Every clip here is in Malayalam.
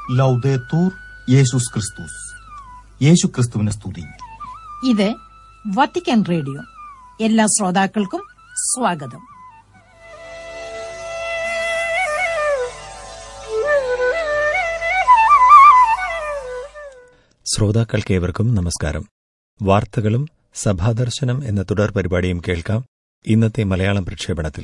ലൗദേത്തൂർ യേശുസ് ക്രിസ്തുസ് യേശു ക്രിസ്തുവിനെ സ്തുതി ഇത് വത്തിക്കാൻ റേഡിയോ എല്ലാ ശ്രോതാക്കൾക്കും സ്വാഗതം ശ്രോതാക്കൾക്കേവർക്കും നമസ്കാരം വാർത്തകളും സഭാദർശനം എന്ന തുടർ പരിപാടിയും കേൾക്കാം ഇന്നത്തെ മലയാളം പ്രക്ഷേപണത്തിൽ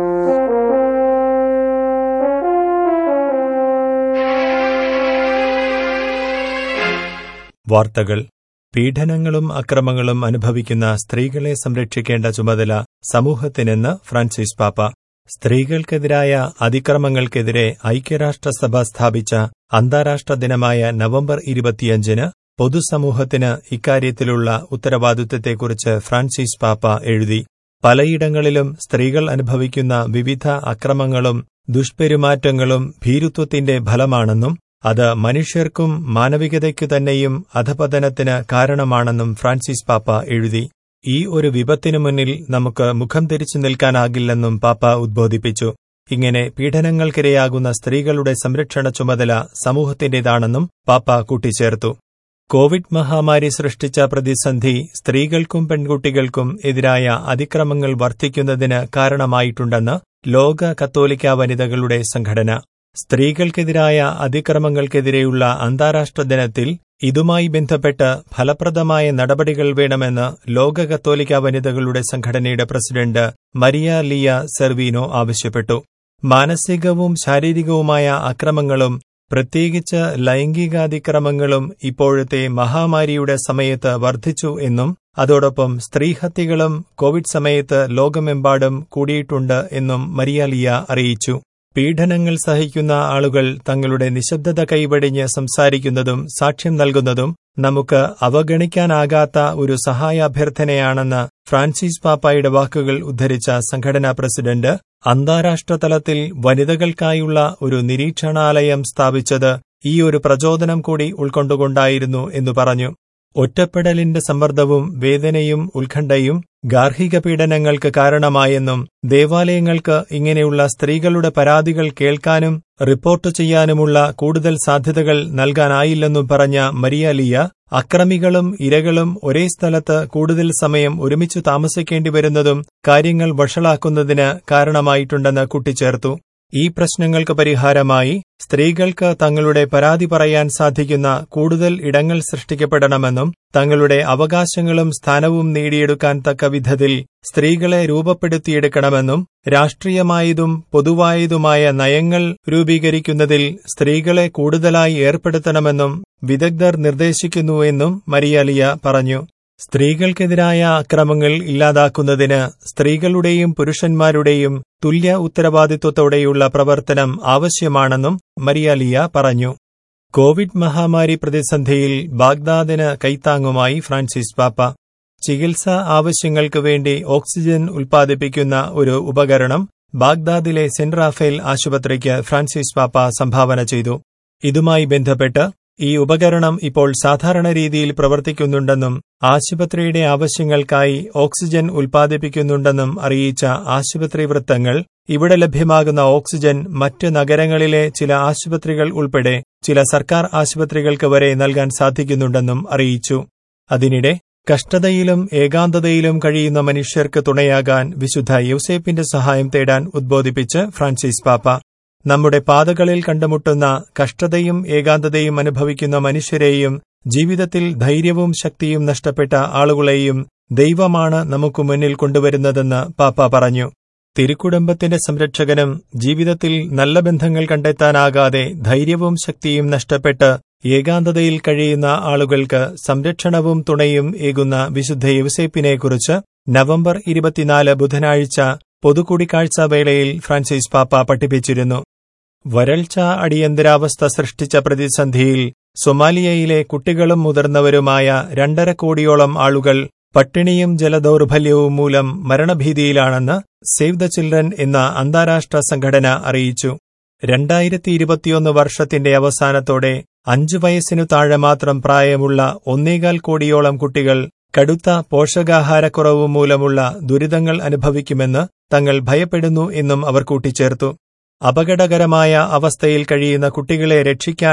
വാർത്തകൾ പീഡനങ്ങളും അക്രമങ്ങളും അനുഭവിക്കുന്ന സ്ത്രീകളെ സംരക്ഷിക്കേണ്ട ചുമതല സമൂഹത്തിനെന്ന് ഫ്രാൻസിസ് പാപ്പ സ്ത്രീകൾക്കെതിരായ അതിക്രമങ്ങൾക്കെതിരെ ഐക്യരാഷ്ട്രസഭ സ്ഥാപിച്ച അന്താരാഷ്ട്ര ദിനമായ നവംബർ ഇരുപത്തിയഞ്ചിന് പൊതുസമൂഹത്തിന് ഇക്കാര്യത്തിലുള്ള ഉത്തരവാദിത്വത്തെക്കുറിച്ച് ഫ്രാൻസിസ് പാപ്പ എഴുതി പലയിടങ്ങളിലും സ്ത്രീകൾ അനുഭവിക്കുന്ന വിവിധ അക്രമങ്ങളും ദുഷ്പെരുമാറ്റങ്ങളും ഭീരുത്വത്തിന്റെ ഫലമാണെന്നും അത് മനുഷ്യർക്കും മാനവികതയ്ക്കു തന്നെയും അധപതനത്തിന് കാരണമാണെന്നും ഫ്രാൻസിസ് പാപ്പ എഴുതി ഈ ഒരു വിപത്തിനു മുന്നിൽ നമുക്ക് മുഖം തിരിച്ചു നിൽക്കാനാകില്ലെന്നും പാപ്പ ഉദ്ബോധിപ്പിച്ചു ഇങ്ങനെ പീഡനങ്ങൾക്കിരയാകുന്ന സ്ത്രീകളുടെ സംരക്ഷണ ചുമതല സമൂഹത്തിന്റേതാണെന്നും പാപ്പ കൂട്ടിച്ചേർത്തു കോവിഡ് മഹാമാരി സൃഷ്ടിച്ച പ്രതിസന്ധി സ്ത്രീകൾക്കും പെൺകുട്ടികൾക്കും എതിരായ അതിക്രമങ്ങൾ വർദ്ധിക്കുന്നതിന് കാരണമായിട്ടുണ്ടെന്ന് ലോക കത്തോലിക്ക വനിതകളുടെ സംഘടന സ്ത്രീകൾക്കെതിരായ അതിക്രമങ്ങൾക്കെതിരെയുള്ള അന്താരാഷ്ട്ര ദിനത്തിൽ ഇതുമായി ബന്ധപ്പെട്ട് ഫലപ്രദമായ നടപടികൾ വേണമെന്ന് ലോക കത്തോലിക്ക വനിതകളുടെ സംഘടനയുടെ പ്രസിഡന്റ് മരിയ ലിയ സെർവീനോ ആവശ്യപ്പെട്ടു മാനസികവും ശാരീരികവുമായ അക്രമങ്ങളും പ്രത്യേകിച്ച് ലൈംഗികാതിക്രമങ്ങളും ഇപ്പോഴത്തെ മഹാമാരിയുടെ സമയത്ത് വർദ്ധിച്ചു എന്നും അതോടൊപ്പം സ്ത്രീഹത്യകളും കോവിഡ് സമയത്ത് ലോകമെമ്പാടും കൂടിയിട്ടുണ്ട് എന്നും മരിയാലിയ അറിയിച്ചു പീഡനങ്ങൾ സഹിക്കുന്ന ആളുകൾ തങ്ങളുടെ നിശബ്ദത കൈവടിഞ്ഞ് സംസാരിക്കുന്നതും സാക്ഷ്യം നൽകുന്നതും നമുക്ക് അവഗണിക്കാനാകാത്ത ഒരു സഹായാഭ്യർത്ഥനയാണെന്ന് ഫ്രാൻസിസ് പാപ്പായുടെ വാക്കുകൾ ഉദ്ധരിച്ച സംഘടനാ പ്രസിഡന്റ് അന്താരാഷ്ട്ര തലത്തിൽ വനിതകൾക്കായുള്ള ഒരു നിരീക്ഷണാലയം സ്ഥാപിച്ചത് ഈ ഒരു പ്രചോദനം കൂടി ഉൾക്കൊണ്ടുകൊണ്ടായിരുന്നു എന്നു പറഞ്ഞു ഒറ്റപ്പെടലിന്റെ സമ്മർദ്ദവും വേദനയും ഉത്കണ്ഠയും ഗാർഹിക പീഡനങ്ങൾക്ക് കാരണമായെന്നും ദേവാലയങ്ങൾക്ക് ഇങ്ങനെയുള്ള സ്ത്രീകളുടെ പരാതികൾ കേൾക്കാനും റിപ്പോർട്ട് ചെയ്യാനുമുള്ള കൂടുതൽ സാധ്യതകൾ നൽകാനായില്ലെന്നും പറഞ്ഞ മരിയാലിയ അക്രമികളും ഇരകളും ഒരേ സ്ഥലത്ത് കൂടുതൽ സമയം ഒരുമിച്ചു താമസിക്കേണ്ടി വരുന്നതും കാര്യങ്ങൾ വഷളാക്കുന്നതിന് കാരണമായിട്ടുണ്ടെന്ന് കൂട്ടിച്ചേർത്തു ഈ പ്രശ്നങ്ങൾക്ക് പരിഹാരമായി സ്ത്രീകൾക്ക് തങ്ങളുടെ പരാതി പറയാൻ സാധിക്കുന്ന കൂടുതൽ ഇടങ്ങൾ സൃഷ്ടിക്കപ്പെടണമെന്നും തങ്ങളുടെ അവകാശങ്ങളും സ്ഥാനവും നേടിയെടുക്കാൻ തക്ക വിധത്തിൽ സ്ത്രീകളെ രൂപപ്പെടുത്തിയെടുക്കണമെന്നും രാഷ്ട്രീയമായതും പൊതുവായതുമായ നയങ്ങൾ രൂപീകരിക്കുന്നതിൽ സ്ത്രീകളെ കൂടുതലായി ഏർപ്പെടുത്തണമെന്നും വിദഗ്ധർ നിർദ്ദേശിക്കുന്നുവെന്നും മരിയാലിയ പറഞ്ഞു സ്ത്രീകൾക്കെതിരായ അക്രമങ്ങൾ ഇല്ലാതാക്കുന്നതിന് സ്ത്രീകളുടെയും പുരുഷന്മാരുടെയും തുല്യ ഉത്തരവാദിത്വത്തോടെയുള്ള പ്രവർത്തനം ആവശ്യമാണെന്നും മരിയാലിയ പറഞ്ഞു കോവിഡ് മഹാമാരി പ്രതിസന്ധിയിൽ ബാഗ്ദാദിന് കൈത്താങ്ങുമായി ഫ്രാൻസിസ് പാപ്പ ചികിത്സാ ആവശ്യങ്ങൾക്ക് വേണ്ടി ഓക്സിജൻ ഉൽപ്പാദിപ്പിക്കുന്ന ഒരു ഉപകരണം ബാഗ്ദാദിലെ സെന്റ് റാഫേൽ ആശുപത്രിക്ക് ഫ്രാൻസിസ് പാപ്പ സംഭാവന ചെയ്തു ഇതുമായി ബന്ധപ്പെട്ട് ഈ ഉപകരണം ഇപ്പോൾ സാധാരണ രീതിയിൽ പ്രവർത്തിക്കുന്നുണ്ടെന്നും ആശുപത്രിയുടെ ആവശ്യങ്ങൾക്കായി ഓക്സിജൻ ഉൽപ്പാദിപ്പിക്കുന്നുണ്ടെന്നും അറിയിച്ച ആശുപത്രി വൃത്തങ്ങൾ ഇവിടെ ലഭ്യമാകുന്ന ഓക്സിജൻ മറ്റ് നഗരങ്ങളിലെ ചില ആശുപത്രികൾ ഉൾപ്പെടെ ചില സർക്കാർ ആശുപത്രികൾക്ക് വരെ നൽകാൻ സാധിക്കുന്നുണ്ടെന്നും അറിയിച്ചു അതിനിടെ കഷ്ടതയിലും ഏകാന്തതയിലും കഴിയുന്ന മനുഷ്യർക്ക് തുണയാകാൻ വിശുദ്ധ യൂസേപ്പിന്റെ സഹായം തേടാൻ ഉദ്ബോധിപ്പിച്ച് ഫ്രാൻസിസ് പാപ്പ നമ്മുടെ പാതകളിൽ കണ്ടുമുട്ടുന്ന കഷ്ടതയും ഏകാന്തതയും അനുഭവിക്കുന്ന മനുഷ്യരെയും ജീവിതത്തിൽ ധൈര്യവും ശക്തിയും നഷ്ടപ്പെട്ട ആളുകളെയും ദൈവമാണ് നമുക്ക് മുന്നിൽ കൊണ്ടുവരുന്നതെന്ന് പാപ്പ പറഞ്ഞു തിരുക്കുടുംബത്തിന്റെ സംരക്ഷകനും ജീവിതത്തിൽ നല്ല ബന്ധങ്ങൾ കണ്ടെത്താനാകാതെ ധൈര്യവും ശക്തിയും നഷ്ടപ്പെട്ട് ഏകാന്തതയിൽ കഴിയുന്ന ആളുകൾക്ക് സംരക്ഷണവും തുണയും ഏകുന്ന വിശുദ്ധ യവസേപ്പിനെക്കുറിച്ച് നവംബർ ഇരുപത്തിനാല് ബുധനാഴ്ച പൊതുകൂടിക്കാഴ്ച വേളയിൽ ഫ്രാൻസിസ് പാപ്പ പഠിപ്പിച്ചിരുന്നു വരൾച്ച അടിയന്തരാവസ്ഥ സൃഷ്ടിച്ച പ്രതിസന്ധിയിൽ സൊമാലിയയിലെ കുട്ടികളും മുതിർന്നവരുമായ രണ്ടര കോടിയോളം ആളുകൾ പട്ടിണിയും ജലദൗർബല്യവും മൂലം മരണഭീതിയിലാണെന്ന് സേവ് ദ ചിൽഡ്രൻ എന്ന അന്താരാഷ്ട്ര സംഘടന അറിയിച്ചു രണ്ടായിരത്തി ഇരുപത്തിയൊന്ന് വർഷത്തിന്റെ അവസാനത്തോടെ അഞ്ചു വയസ്സിനു താഴെ മാത്രം പ്രായമുള്ള ഒന്നേകാൽ കോടിയോളം കുട്ടികൾ കടുത്ത പോഷകാഹാരക്കുറവ് മൂലമുള്ള ദുരിതങ്ങൾ അനുഭവിക്കുമെന്ന് തങ്ങൾ ഭയപ്പെടുന്നു എന്നും അവർ കൂട്ടിച്ചേർത്തു അപകടകരമായ അവസ്ഥയിൽ കഴിയുന്ന കുട്ടികളെ രക്ഷിക്കാനും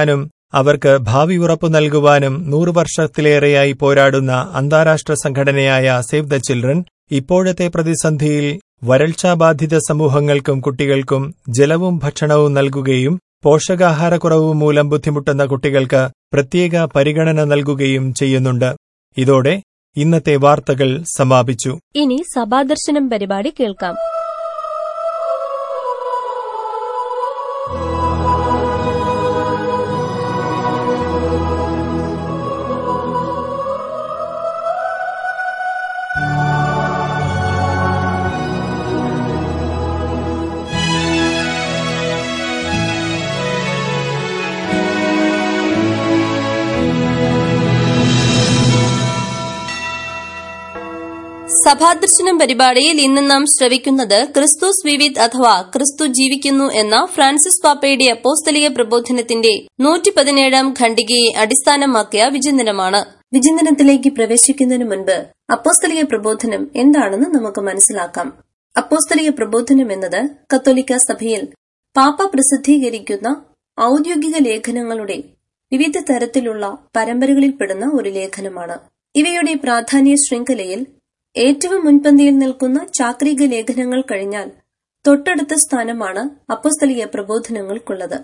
അവർക്ക് ഭാവി ഉറപ്പു നൽകുവാനും നൂറു വർഷത്തിലേറെയായി പോരാടുന്ന അന്താരാഷ്ട്ര സംഘടനയായ സേവ് ദ ചിൽഡ്രൻ ഇപ്പോഴത്തെ പ്രതിസന്ധിയിൽ വരൾച്ചാബാധിത സമൂഹങ്ങൾക്കും കുട്ടികൾക്കും ജലവും ഭക്ഷണവും നൽകുകയും പോഷകാഹാരക്കുറവ് മൂലം ബുദ്ധിമുട്ടുന്ന കുട്ടികൾക്ക് പ്രത്യേക പരിഗണന നൽകുകയും ചെയ്യുന്നുണ്ട് ഇതോടെ ഇന്നത്തെ വാർത്തകൾ സമാപിച്ചു ഇനി സഭാദർശനം പരിപാടി കേൾക്കാം സഭാദർശനം പരിപാടിയിൽ ഇന്ന് നാം ശ്രവിക്കുന്നത് ക്രിസ്തുസ് വിവിത് അഥവാ ക്രിസ്തു ജീവിക്കുന്നു എന്ന ഫ്രാൻസിസ് പാപ്പയുടെ അപ്പോസ്തലിക പ്രബോധനത്തിന്റെ നൂറ്റി പതിനേഴാം ഖണ്ഡികയെ അടിസ്ഥാനമാക്കിയ വിചിന്തനമാണ് വിചിന്തനത്തിലേക്ക് പ്രവേശിക്കുന്നതിന് മുൻപ് അപ്പോസ്തലിക പ്രബോധനം എന്താണെന്ന് നമുക്ക് മനസ്സിലാക്കാം അപ്പോസ്തലിക പ്രബോധനം എന്നത് കത്തോലിക്ക സഭയിൽ പാപ്പ പ്രസിദ്ധീകരിക്കുന്ന ഔദ്യോഗിക ലേഖനങ്ങളുടെ വിവിധ തരത്തിലുള്ള പരമ്പരകളിൽപ്പെടുന്ന ഒരു ലേഖനമാണ് ഇവയുടെ പ്രാധാന്യ ശൃംഖലയിൽ ഏറ്റവും മുൻപന്തിയിൽ നിൽക്കുന്ന ചാക്രിക ലേഖനങ്ങൾ കഴിഞ്ഞാൽ തൊട്ടടുത്ത സ്ഥാനമാണ് അപ്പസ്തലിക പ്രബോധനങ്ങൾക്കുള്ളത്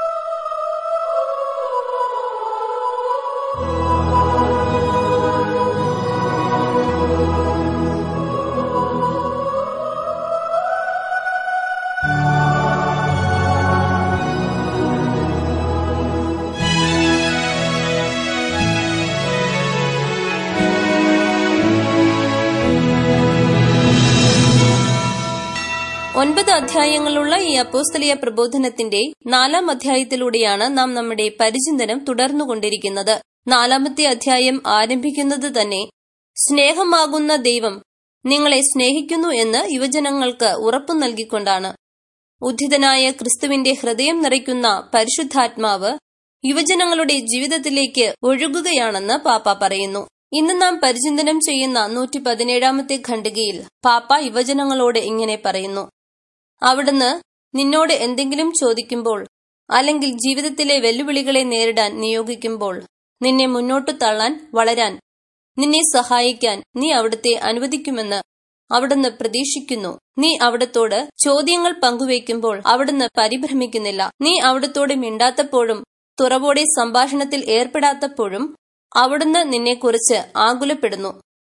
ഒൻപത് അധ്യായങ്ങളുള്ള ഈ അപ്പോസ്തലിയ പ്രബോധനത്തിന്റെ നാലാം അധ്യായത്തിലൂടെയാണ് നാം നമ്മുടെ പരിചിന്തനം തുടർന്നുകൊണ്ടിരിക്കുന്നത് നാലാമത്തെ അധ്യായം ആരംഭിക്കുന്നത് തന്നെ സ്നേഹമാകുന്ന ദൈവം നിങ്ങളെ സ്നേഹിക്കുന്നു എന്ന് യുവജനങ്ങൾക്ക് ഉറപ്പു നൽകിക്കൊണ്ടാണ് ഉദ്ധിതനായ ക്രിസ്തുവിന്റെ ഹൃദയം നിറയ്ക്കുന്ന പരിശുദ്ധാത്മാവ് യുവജനങ്ങളുടെ ജീവിതത്തിലേക്ക് ഒഴുകുകയാണെന്ന് പാപ്പ പറയുന്നു ഇന്ന് നാം പരിചിന്തനം ചെയ്യുന്ന നൂറ്റി പതിനേഴാമത്തെ ഖണ്ഡികയിൽ പാപ്പ യുവജനങ്ങളോട് ഇങ്ങനെ പറയുന്നു അവിടുന്ന് നിന്നോട് എന്തെങ്കിലും ചോദിക്കുമ്പോൾ അല്ലെങ്കിൽ ജീവിതത്തിലെ വെല്ലുവിളികളെ നേരിടാൻ നിയോഗിക്കുമ്പോൾ നിന്നെ മുന്നോട്ടു തള്ളാൻ വളരാൻ നിന്നെ സഹായിക്കാൻ നീ അവിടുത്തെ അനുവദിക്കുമെന്ന് അവിടുന്ന് പ്രതീക്ഷിക്കുന്നു നീ അവിടത്തോട് ചോദ്യങ്ങൾ പങ്കുവയ്ക്കുമ്പോൾ അവിടുന്ന് പരിഭ്രമിക്കുന്നില്ല നീ അവിടത്തോട് മിണ്ടാത്തപ്പോഴും തുറവോടെ സംഭാഷണത്തിൽ ഏർപ്പെടാത്തപ്പോഴും അവിടുന്ന് നിന്നെക്കുറിച്ച് ആകുലപ്പെടുന്നു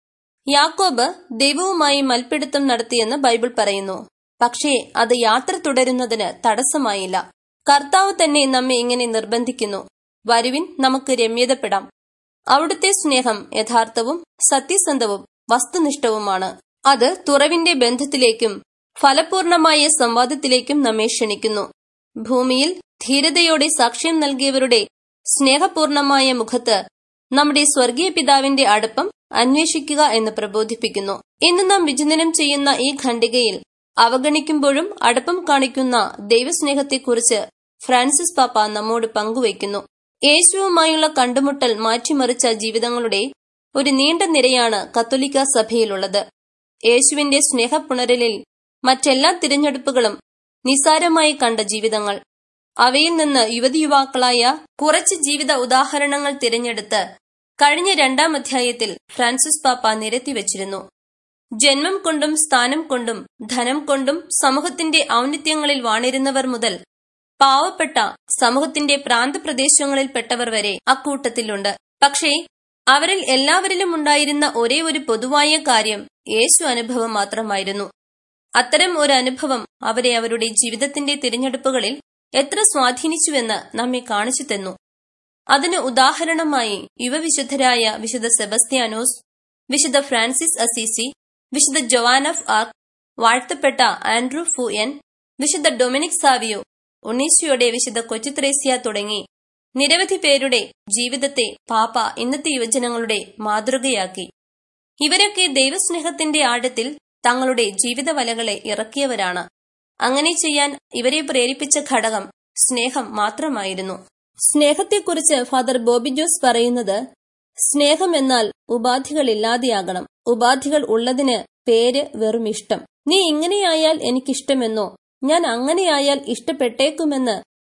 യാക്കോബ് ദൈവവുമായി മൽപ്പിടുത്തം നടത്തിയെന്ന് ബൈബിൾ പറയുന്നു പക്ഷേ അത് യാത്ര തുടരുന്നതിന് തടസ്സമായില്ല കർത്താവ് തന്നെ നമ്മെ ഇങ്ങനെ നിർബന്ധിക്കുന്നു വരുവിൻ നമുക്ക് രമ്യതപ്പെടാം അവിടുത്തെ സ്നേഹം യഥാർത്ഥവും സത്യസന്ധവും വസ്തുനിഷ്ഠവുമാണ് അത് തുറവിന്റെ ബന്ധത്തിലേക്കും ഫലപൂർണമായ സംവാദത്തിലേക്കും നമ്മെ ക്ഷണിക്കുന്നു ഭൂമിയിൽ ധീരതയോടെ സാക്ഷ്യം നൽകിയവരുടെ സ്നേഹപൂർണമായ മുഖത്ത് നമ്മുടെ സ്വർഗീയ പിതാവിന്റെ അടുപ്പം അന്വേഷിക്കുക എന്ന് പ്രബോധിപ്പിക്കുന്നു ഇന്ന് നാം വിചിന്തനം ചെയ്യുന്ന ഈ ഖണ്ഡികയിൽ അവഗണിക്കുമ്പോഴും അടുപ്പം കാണിക്കുന്ന ദൈവസ്നേഹത്തെക്കുറിച്ച് ഫ്രാൻസിസ് പാപ്പ നമ്മോട് പങ്കുവയ്ക്കുന്നു യേശുവുമായുള്ള കണ്ടുമുട്ടൽ മാറ്റിമറിച്ച ജീവിതങ്ങളുടെ ഒരു നീണ്ട നിരയാണ് കത്തോലിക്ക സഭയിലുള്ളത് യേശുവിന്റെ സ്നേഹപ്പുണരലിൽ മറ്റെല്ലാ തിരഞ്ഞെടുപ്പുകളും നിസാരമായി കണ്ട ജീവിതങ്ങൾ അവയിൽ നിന്ന് യുവതി യുവാക്കളായ കുറച്ച് ജീവിത ഉദാഹരണങ്ങൾ തിരഞ്ഞെടുത്ത് കഴിഞ്ഞ രണ്ടാം അധ്യായത്തിൽ ഫ്രാൻസിസ് പാപ്പ നിരത്തിവച്ചിരുന്നു ജന്മം കൊണ്ടും സ്ഥാനം കൊണ്ടും ധനം കൊണ്ടും സമൂഹത്തിന്റെ ഔന്നിത്യങ്ങളിൽ വാണിരുന്നവർ മുതൽ പാവപ്പെട്ട സമൂഹത്തിന്റെ പ്രാന്തപ്രദേശങ്ങളിൽപ്പെട്ടവർ വരെ അക്കൂട്ടത്തിലുണ്ട് പക്ഷേ അവരിൽ എല്ലാവരിലും ഉണ്ടായിരുന്ന ഒരേ ഒരു പൊതുവായ കാര്യം യേശു അനുഭവം മാത്രമായിരുന്നു അത്തരം ഒരു അനുഭവം അവരെ അവരുടെ ജീവിതത്തിന്റെ തിരഞ്ഞെടുപ്പുകളിൽ എത്ര സ്വാധീനിച്ചുവെന്ന് നമ്മെ കാണിച്ചു തന്നു അതിന് ഉദാഹരണമായി യുവവിശുദ്ധരായ വിശുദ്ധ സെബസ്ത്യാനോസ് വിശുദ്ധ ഫ്രാൻസിസ് അസീസി വിശുദ്ധ ജോവാൻ ഓഫ് ആർക്ക് വാഴ്ത്തപ്പെട്ട ആൻഡ്രൂ ഫുയൻ വിശുദ്ധ ഡൊമിനിക് സാവിയോ ഉണ്ണീശോയുടെ വിശുദ്ധ കൊച്ചുത്രേസ്യ തുടങ്ങി നിരവധി പേരുടെ ജീവിതത്തെ പാപ്പ ഇന്നത്തെ യുവജനങ്ങളുടെ മാതൃകയാക്കി ഇവരൊക്കെ ദൈവസ്നേഹത്തിന്റെ ആഴത്തിൽ തങ്ങളുടെ ജീവിതവലകളെ ഇറക്കിയവരാണ് അങ്ങനെ ചെയ്യാൻ ഇവരെ പ്രേരിപ്പിച്ച ഘടകം സ്നേഹം മാത്രമായിരുന്നു സ്നേഹത്തെക്കുറിച്ച് ഫാദർ ബോബി ജോസ് പറയുന്നത് സ്നേഹം എന്നാൽ ഉപാധികളില്ലാതെയാകണം ഉപാധികൾ ഉള്ളതിന് പേര് വെറും ഇഷ്ടം നീ ഇങ്ങനെയായാൽ എനിക്കിഷ്ടമെന്നോ ഞാൻ അങ്ങനെയായാൽ ഇഷ്ടപ്പെട്ടേക്കുമെന്ന്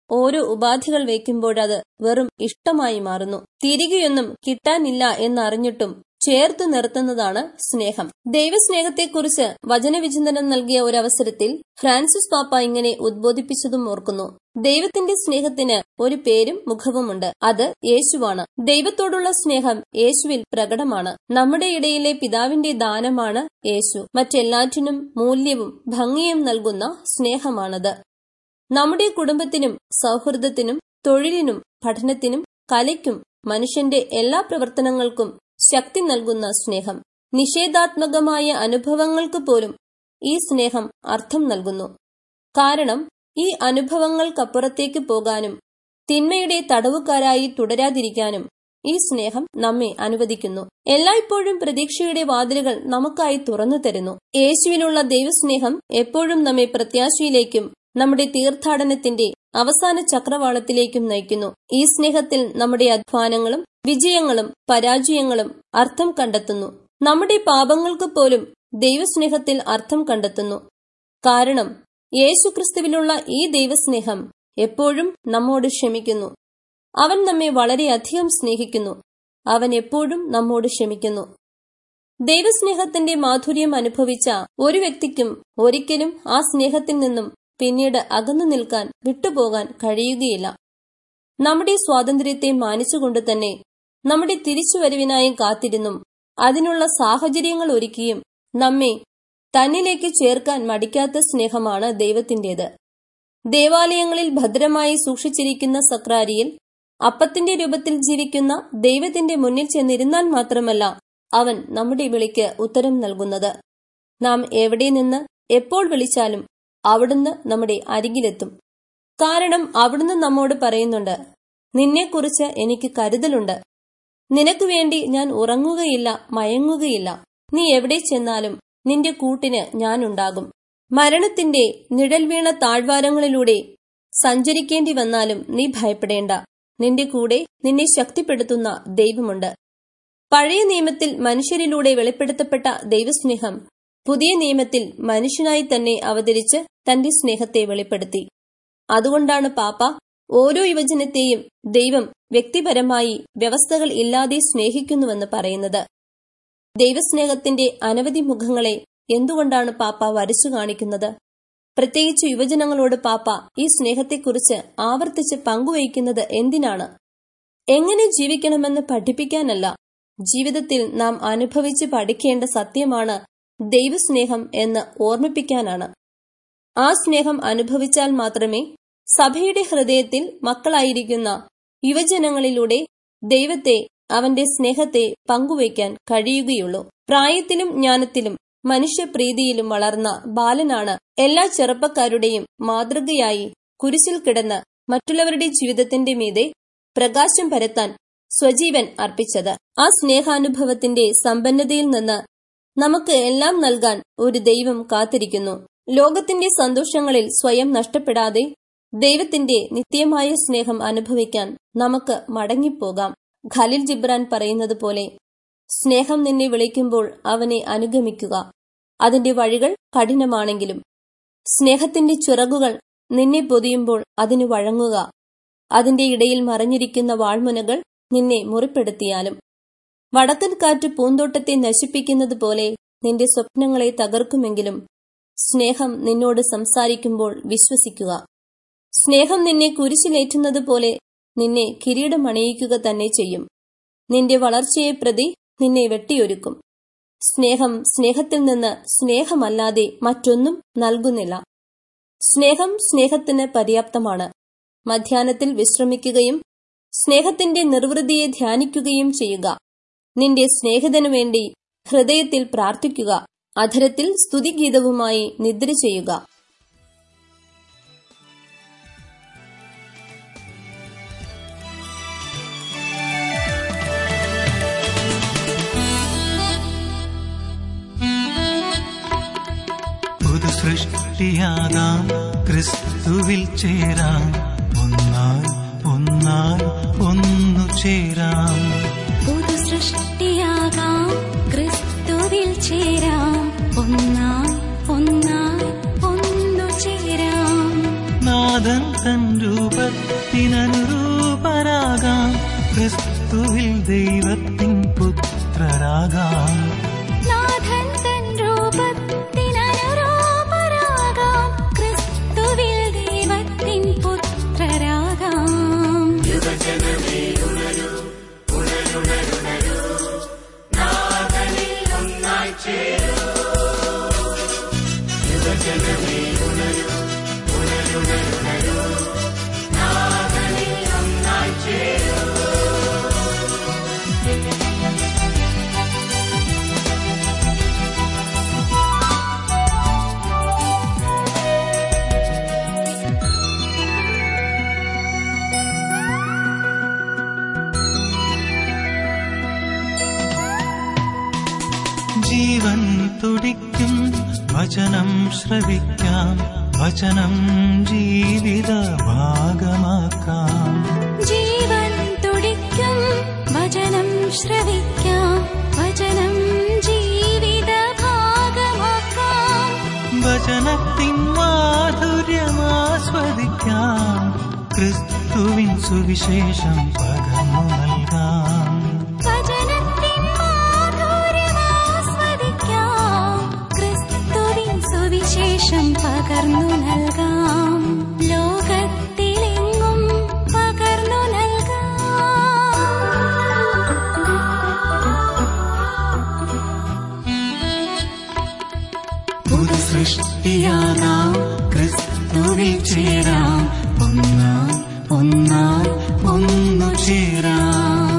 ഓരോ ഉപാധികൾ വയ്ക്കുമ്പോഴത് വെറും ഇഷ്ടമായി മാറുന്നു തിരികെയൊന്നും കിട്ടാനില്ല എന്നറിഞ്ഞിട്ടും ചേർത്ത് നിർത്തുന്നതാണ് സ്നേഹം ദൈവസ്നേഹത്തെക്കുറിച്ച് വചനവിചിന്തനം നൽകിയ ഒരവസരത്തിൽ ഫ്രാൻസിസ് പാപ്പ ഇങ്ങനെ ഉദ്ബോധിപ്പിച്ചതും ഓർക്കുന്നു ദൈവത്തിന്റെ സ്നേഹത്തിന് ഒരു പേരും മുഖവുമുണ്ട് അത് യേശുവാണ് ദൈവത്തോടുള്ള സ്നേഹം യേശുവിൽ പ്രകടമാണ് നമ്മുടെ ഇടയിലെ പിതാവിന്റെ ദാനമാണ് യേശു മറ്റെല്ലാറ്റിനും മൂല്യവും ഭംഗിയും നൽകുന്ന സ്നേഹമാണത് നമ്മുടെ കുടുംബത്തിനും സൗഹൃദത്തിനും തൊഴിലിനും പഠനത്തിനും കലയ്ക്കും മനുഷ്യന്റെ എല്ലാ പ്രവർത്തനങ്ങൾക്കും ശക്തി നൽകുന്ന സ്നേഹം നിഷേധാത്മകമായ അനുഭവങ്ങൾക്ക് പോലും ഈ സ്നേഹം അർത്ഥം നൽകുന്നു കാരണം ഈ അനുഭവങ്ങൾക്കപ്പുറത്തേക്ക് പോകാനും തിന്മയുടെ തടവുകാരായി തുടരാതിരിക്കാനും ഈ സ്നേഹം നമ്മെ അനുവദിക്കുന്നു എല്ലായ്പ്പോഴും പ്രതീക്ഷയുടെ വാതിലുകൾ നമുക്കായി തുറന്നു തരുന്നു യേശുവിനുള്ള ദൈവസ്നേഹം എപ്പോഴും നമ്മെ പ്രത്യാശയിലേക്കും നമ്മുടെ തീർത്ഥാടനത്തിന്റെ അവസാന ചക്രവാളത്തിലേക്കും നയിക്കുന്നു ഈ സ്നേഹത്തിൽ നമ്മുടെ അധ്വാനങ്ങളും വിജയങ്ങളും പരാജയങ്ങളും അർത്ഥം കണ്ടെത്തുന്നു നമ്മുടെ പാപങ്ങൾക്ക് പോലും ദൈവസ്നേഹത്തിൽ അർത്ഥം കണ്ടെത്തുന്നു കാരണം യേശുക്രിസ്തുവിലുള്ള ഈ ദൈവസ്നേഹം എപ്പോഴും നമ്മോട് ക്ഷമിക്കുന്നു അവൻ നമ്മെ വളരെയധികം സ്നേഹിക്കുന്നു അവൻ എപ്പോഴും നമ്മോട് ക്ഷമിക്കുന്നു ദൈവസ്നേഹത്തിന്റെ മാധുര്യം അനുഭവിച്ച ഒരു വ്യക്തിക്കും ഒരിക്കലും ആ സ്നേഹത്തിൽ നിന്നും പിന്നീട് അകന്നു നിൽക്കാൻ വിട്ടുപോകാൻ കഴിയുകയില്ല നമ്മുടെ സ്വാതന്ത്ര്യത്തെ മാനിച്ചുകൊണ്ട് തന്നെ നമ്മുടെ തിരിച്ചുവരവിനായി കാത്തിരുന്നും അതിനുള്ള സാഹചര്യങ്ങൾ ഒരുക്കിയും നമ്മെ തന്നിലേക്ക് ചേർക്കാൻ മടിക്കാത്ത സ്നേഹമാണ് ദൈവത്തിന്റേത് ദേവാലയങ്ങളിൽ ഭദ്രമായി സൂക്ഷിച്ചിരിക്കുന്ന സക്രാരിയിൽ അപ്പത്തിന്റെ രൂപത്തിൽ ജീവിക്കുന്ന ദൈവത്തിന്റെ മുന്നിൽ ചെന്നിരുന്നാൽ മാത്രമല്ല അവൻ നമ്മുടെ വിളിക്ക് ഉത്തരം നൽകുന്നത് നാം എവിടെ നിന്ന് എപ്പോൾ വിളിച്ചാലും അവിടുന്ന് നമ്മുടെ അരികിലെത്തും കാരണം അവിടുന്ന് നമ്മോട് പറയുന്നുണ്ട് നിന്നെക്കുറിച്ച് എനിക്ക് കരുതലുണ്ട് നിനക്ക് വേണ്ടി ഞാൻ ഉറങ്ങുകയില്ല മയങ്ങുകയില്ല നീ എവിടെ ചെന്നാലും നിന്റെ കൂട്ടിന് ഞാനുണ്ടാകും മരണത്തിന്റെ നിഴൽ വീണ താഴ്വാരങ്ങളിലൂടെ സഞ്ചരിക്കേണ്ടി വന്നാലും നീ ഭയപ്പെടേണ്ട നിന്റെ കൂടെ നിന്നെ ശക്തിപ്പെടുത്തുന്ന ദൈവമുണ്ട് പഴയ നിയമത്തിൽ മനുഷ്യരിലൂടെ വെളിപ്പെടുത്തപ്പെട്ട ദൈവസ്നേഹം പുതിയ നിയമത്തിൽ മനുഷ്യനായി തന്നെ അവതരിച്ച് തന്റെ സ്നേഹത്തെ വെളിപ്പെടുത്തി അതുകൊണ്ടാണ് പാപ്പ ഓരോ യുവജനത്തെയും ദൈവം വ്യക്തിപരമായി വ്യവസ്ഥകൾ ഇല്ലാതെ സ്നേഹിക്കുന്നുവെന്ന് പറയുന്നത് ദൈവസ്നേഹത്തിന്റെ അനവധി മുഖങ്ങളെ എന്തുകൊണ്ടാണ് പാപ്പ വരച്ചു കാണിക്കുന്നത് പ്രത്യേകിച്ച് യുവജനങ്ങളോട് പാപ്പ ഈ സ്നേഹത്തെക്കുറിച്ച് ആവർത്തിച്ച് പങ്കുവയ്ക്കുന്നത് എന്തിനാണ് എങ്ങനെ ജീവിക്കണമെന്ന് പഠിപ്പിക്കാനല്ല ജീവിതത്തിൽ നാം അനുഭവിച്ച് പഠിക്കേണ്ട സത്യമാണ് ദൈവസ്നേഹം എന്ന് ഓർമ്മിപ്പിക്കാനാണ് ആ സ്നേഹം അനുഭവിച്ചാൽ മാത്രമേ സഭയുടെ ഹൃദയത്തിൽ മക്കളായിരിക്കുന്ന യുവജനങ്ങളിലൂടെ ദൈവത്തെ അവന്റെ സ്നേഹത്തെ പങ്കുവയ്ക്കാൻ കഴിയുകയുള്ളൂ പ്രായത്തിലും ജ്ഞാനത്തിലും മനുഷ്യപ്രീതിയിലും വളർന്ന ബാലനാണ് എല്ലാ ചെറുപ്പക്കാരുടെയും മാതൃകയായി കുരിശിൽ കിടന്ന് മറ്റുള്ളവരുടെ ജീവിതത്തിന്റെ മീതെ പ്രകാശം പരത്താൻ സ്വജീവൻ അർപ്പിച്ചത് ആ സ്നേഹാനുഭവത്തിന്റെ സമ്പന്നതയിൽ നിന്ന് നമുക്ക് എല്ലാം നൽകാൻ ഒരു ദൈവം കാത്തിരിക്കുന്നു ലോകത്തിന്റെ സന്തോഷങ്ങളിൽ സ്വയം നഷ്ടപ്പെടാതെ ദൈവത്തിന്റെ നിത്യമായ സ്നേഹം അനുഭവിക്കാൻ നമുക്ക് മടങ്ങിപ്പോകാം ഖലിൽ ജിബ്രാൻ പറയുന്നത് പോലെ സ്നേഹം നിന്നെ വിളിക്കുമ്പോൾ അവനെ അനുഗമിക്കുക അതിന്റെ വഴികൾ കഠിനമാണെങ്കിലും സ്നേഹത്തിന്റെ ചിറകുകൾ നിന്നെ പൊതിയുമ്പോൾ അതിനു വഴങ്ങുക അതിന്റെ ഇടയിൽ മറഞ്ഞിരിക്കുന്ന വാൾമുനകൾ നിന്നെ മുറിപ്പെടുത്തിയാലും വടക്കൻ കാറ്റ് പൂന്തോട്ടത്തെ നശിപ്പിക്കുന്നത് പോലെ നിന്റെ സ്വപ്നങ്ങളെ തകർക്കുമെങ്കിലും സ്നേഹം നിന്നോട് സംസാരിക്കുമ്പോൾ വിശ്വസിക്കുക സ്നേഹം നിന്നെ കുരിശിലേറ്റുന്നത് പോലെ നിന്നെ കിരീടമണിയിക്കുക തന്നെ ചെയ്യും നിന്റെ വളർച്ചയെ പ്രതി നിന്നെ വെട്ടിയൊരുക്കും സ്നേഹം സ്നേഹത്തിൽ നിന്ന് സ്നേഹമല്ലാതെ മറ്റൊന്നും നൽകുന്നില്ല സ്നേഹം സ്നേഹത്തിന് പര്യാപ്തമാണ് മധ്യാഹ്നത്തിൽ വിശ്രമിക്കുകയും സ്നേഹത്തിന്റെ നിർവൃതിയെ ധ്യാനിക്കുകയും ചെയ്യുക നിന്റെ സ്നേഹിതനു വേണ്ടി ഹൃദയത്തിൽ പ്രാർത്ഥിക്കുക അധരത്തിൽ സ്തുതിഗീതവുമായി നിദ്ര ചെയ്യുക പുതു സൃഷ്ടിയാകാം ക്രിസ്തുവിൽ ചേരാം ഒന്നായി ഒന്നായി ഒന്നു ചേരാം പുതു സൃഷ്ടിയാകാം ക്രിസ്തുവിൽ ചേരാം ഒന്നായി ഒന്നായി ഒന്നു ചേരാം നാഥൻ തൻ രൂപത്തിൽ ദൈവത്തിൻ പുത്രരാകാം നാഥൻ തൻ രൂപത്തിനനുരൂപരാകാം ക്രിസ്തുവിൽ ദൈവത്തിൻ പുത്രരാകാം ജീവൻ തുടിക്കും വചനം ശ്രവിക്കാം വചനം ജീവിത ഭാഗമാക്കാം ജീവൻ തുടിക്കും വചനം ശ്രവിക്കാം വചനം ജീവിത ഭാഗമാക്കാം വചനത്തിൻ മാധുര്യമാസ്വദിക്കാം ക്രിസ്തുവിൻ സുവിശേഷം പകർന്നു നൽകാം വചനത്തിൻ മാധുര്യമാസ്വദിക്കാം ക്രിസ്തുവിൻ സുവിശേഷം പകർന്നു നൽകാം ലോകത്തിലെങ്ങും പകർന്നു നൽകാം പുതു സൃഷ്ടിയാകാം ക്രിസ്തുവിൽ ചേരാം ഒന്നായി ഒന്നായി ഒന്നു ചേരാം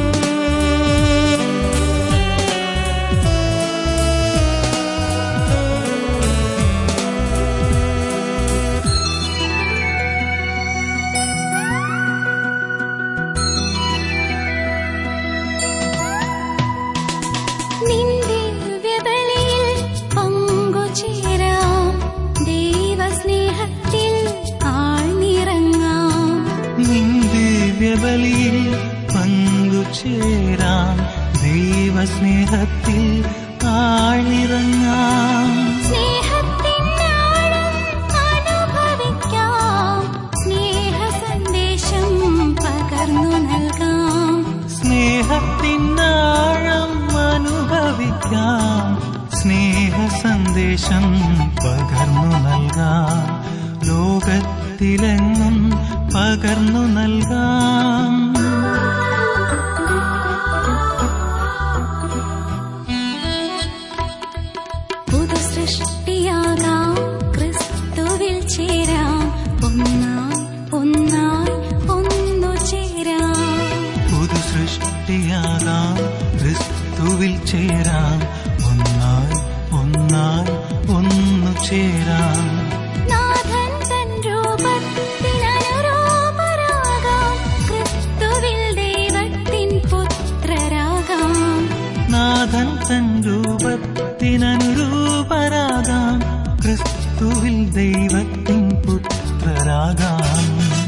നിന്റെ വ്യബലിയിൽ പങ്കുചേരാം ദൈവസ്നേഹത്തിൽ ആഴ്ന്നിറങ്ങാം നിന്റെ വ്യബലിയിൽ പങ്കുചേരാം ദൈവസ്നേഹത്തിൽ ആഴ്ന്നിറങ്ങാം സ്നേഹത്തിൻ ആഴം അനുഭവിക്കാം സ്നേഹ സന്ദേശം പകർന്നു നൽകാം സ്നേഹത്തിനാഴം അനുഭവിക്കാം സ്നേഹ സന്ദേശം പകർന്നു നൽകാം ലോകത്തിലെങ്ങും പകർന്നു നൽകാം പുതു സൃഷ്ടിയാകാം ക്രിസ്തുവിൽ ചേരാം ഒന്നായി ഒന്നായി ഒന്നു ചേരാം പുതു സൃഷ്ടിയാകാം ക്രിസ്തുവിൽ ചേരാം ഒന്നായി ഒന്നായി ഒന്നു ചേരാം നാഥൻ തൻ രൂപത്തിനനുരൂപരാകാം ക്രിസ്തുവിൽ ദൈവത്തിൻ പുത്രരാകാം നാഥൻ തൻ രൂപത്തിനനുരൂപരാകാം ക്രിസ്തുവിൽ ദൈവത്തിൻ പുത്രരാകാം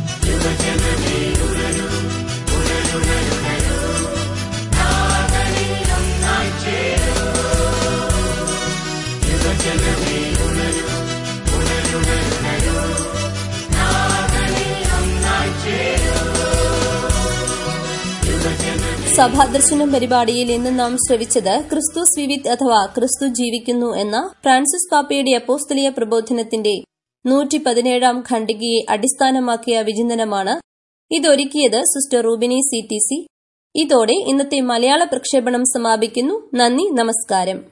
സഭാദർശനം പരിപാടിയിൽ ഇന്ന് നാം ശ്രവിച്ചത് ക്രിസ്തു വിവിത് അഥവാ ക്രിസ്തു ജീവിക്കുന്നു എന്ന ഫ്രാൻസിസ് പാപ്പയുടെ അപ്പോസ്തലിയ പ്രബോധനത്തിന്റെ നൂറ്റി പതിനേഴാം ഖണ്ഡികയെ അടിസ്ഥാനമാക്കിയ വിചിന്തനമാണ് ഇതൊരുക്കിയത് sister Rubini C T C ഇതോടെ ഇന്നത്തെ മലയാള പ്രക്ഷേപണം സമാപിക്കുന്നു നന്ദി നമസ്കാരം